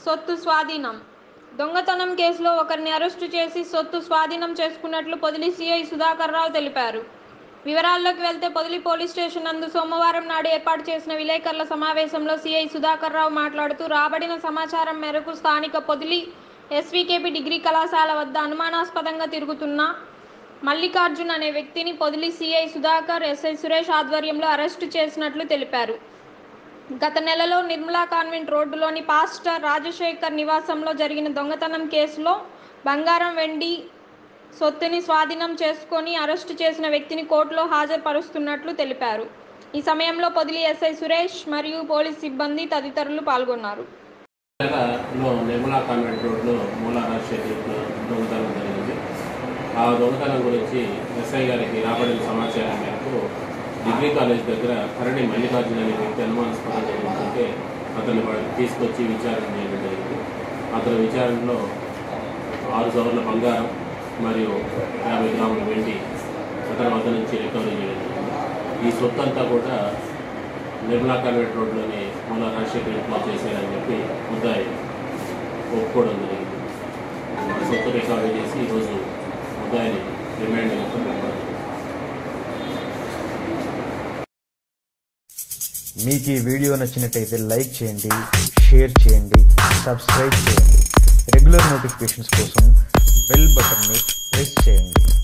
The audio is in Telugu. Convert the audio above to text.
సొత్తు స్వాధీనం దొంగతనం కేసులో ఒకరిని అరెస్టు చేసి సొత్తు స్వాధీనం చేసుకున్నట్లు పొదిలి సిఐ సుధాకర్ రావు తెలిపారు వివరాల్లోకి వెళ్తే పొదిలి పోలీస్ స్టేషన్ నందు సోమవారం నాడు ఏర్పాటు చేసిన విలేకరుల సమావేశంలో సిఐ సుధాకర్ రావు మాట్లాడుతూ రాబడిన సమాచారం మేరకు స్థానిక పొదిలి ఎస్వికేపి డిగ్రీ కళాశాల వద్ద అనుమానాస్పదంగా తిరుగుతున్న మల్లికార్జున్ అనే వ్యక్తిని పొదిలి సిఐ సుధాకర్ ఎస్ఐ సురేష్ ఆధ్వర్యంలో అరెస్టు చేసినట్లు తెలిపారు గత నెలలో నిర్మలా కాన్వెంట్ రోడ్డులోని పాస్టర్ రాజశేఖర్ నివాసంలో జరిగిన దొంగతనం కేసులో బంగారం వెండి సొత్తుని స్వాధీనం చేసుకొని అరెస్టు చేసిన వ్యక్తిని కోర్టులో హాజరుపరుస్తున్నట్లు తెలిపారు ఈ సమయంలో పొదిలి ఎస్ఐ సురేష్ మరియు పోలీస్ సిబ్బంది తదితరులు పాల్గొన్నారు లో నిర్మలా కాన్వెంట్ రోడ్లో మూలా రాజశేఖర్ దొంగతనం జరిగింది ఆ దొంగతనం గురించి ఎస్ఐ గారికి రాబడిన సమాచారం మేరకు డిగ్రీ కాలేజ్ దగ్గర కరణి మల్లికార్జున అనే వ్యక్తి అనుమానాస్పదంగా ఉంటుంటే అతన్ని వాడికి తీసుకొచ్చి విచారణ చేయడం జరిగింది అతని విచారణలో ఆరు సవర్ల బంగారం మరియు యాభై గ్రాముల వెండి అతని వద్ద నుంచి రికవరీ చేయడం జరిగింది ఈ సొత్తు అంతా కూడా నిర్మలా కాన్వెంట్ రోడ్లోని మూల రాజశేఖర్ ఇంట్లో చేశారని చెప్పి ముద్దాయి ఒప్పుకోవడం జరిగింది సొత్తు రికవరీ చేసి ఈరోజు ముద్దాయిని రిమాండ్ పంపడం మీకు ఈ వీడియో నచ్చినట్టయితే లైక్ చేయండి షేర్ చేయండి సబ్స్క్రైబ్ చేయండి రెగ్యులర్ నోటిఫికేషన్స్ కోసం బెల్ బటన్ని ప్రెస్ చేయండి